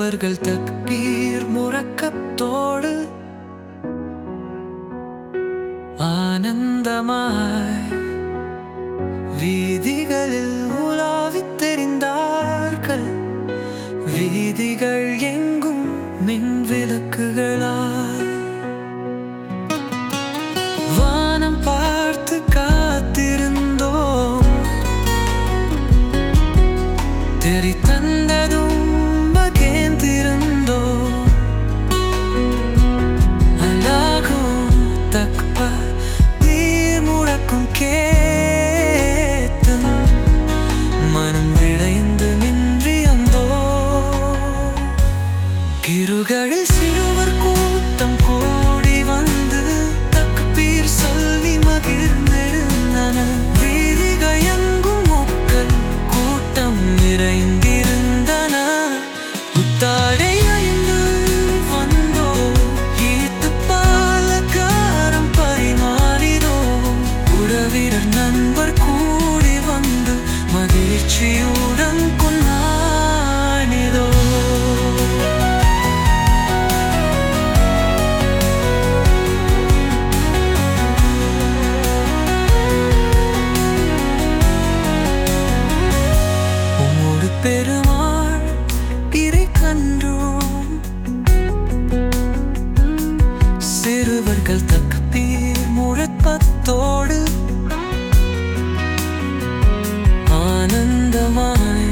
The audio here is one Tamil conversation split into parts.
சிறுவர்கள் தக்பீர் முறக்கத்தோடு ஆனந்தமாய் வீதிகளில் உலாவித் தெரிந்தார்கள் வீதிகள் எங்கும் மின் விளக்குகளால் வானம் பார்த்து காத்திருந்தோம் தெரி தந்ததும் மகேந்திருந்தோம் அல்லாகும் தக்ப நீர் முழக்கும் கேட்டும் மனம் விளைந்து நின்றியந்தோ கிருகளில் சிறுவர் கூட்டம் கூடி வந்து தக்பீர் சொல்லி மகிழ்ந்திருந்தன வீதிகள் எங்கும் மக்கள் கூட்டம் நிறைந்திருந்தன புத்தாடை அணிந்து வந்தோ ஈத்து பாலக்காரம் பரிமாறிதோ உறவினர் நண்பர் கூடி வந்து மகிழ்ச்சியுடன் கொண்டாடிதோ உம்மோடு பெருமாள் இறை கண்டோம் சிறுவர்கள் தக்பீர் முழக்கத்தோடு ஆனந்தமாய்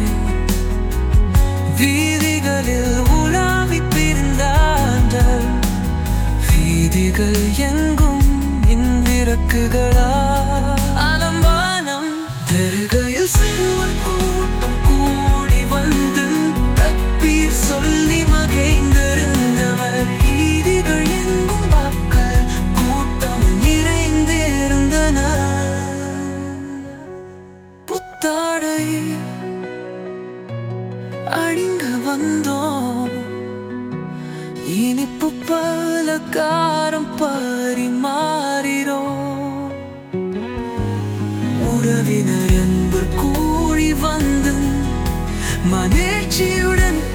வீதிகளில் உலாவிப் பிரிந்தார்கள் வீதிகள் எங்கும் இன்விறக்குகளா அலம்பானம் தெருகையில் சிறுவர் கூட்டம் கூடி வந்து தப்பீர் சொல்லி மகைந்திருந்தவர் வீதிகள் எங்கும் மக்கள் கூட்டம் நிறைந்திருந்தன புத்தாடை அணிந்து வந்தோம் இனிப்பு பலகாரம் பரிமாறினோம் உறவினர் என்பர் கூடி வந்து மகிழ்ச்சியுடன்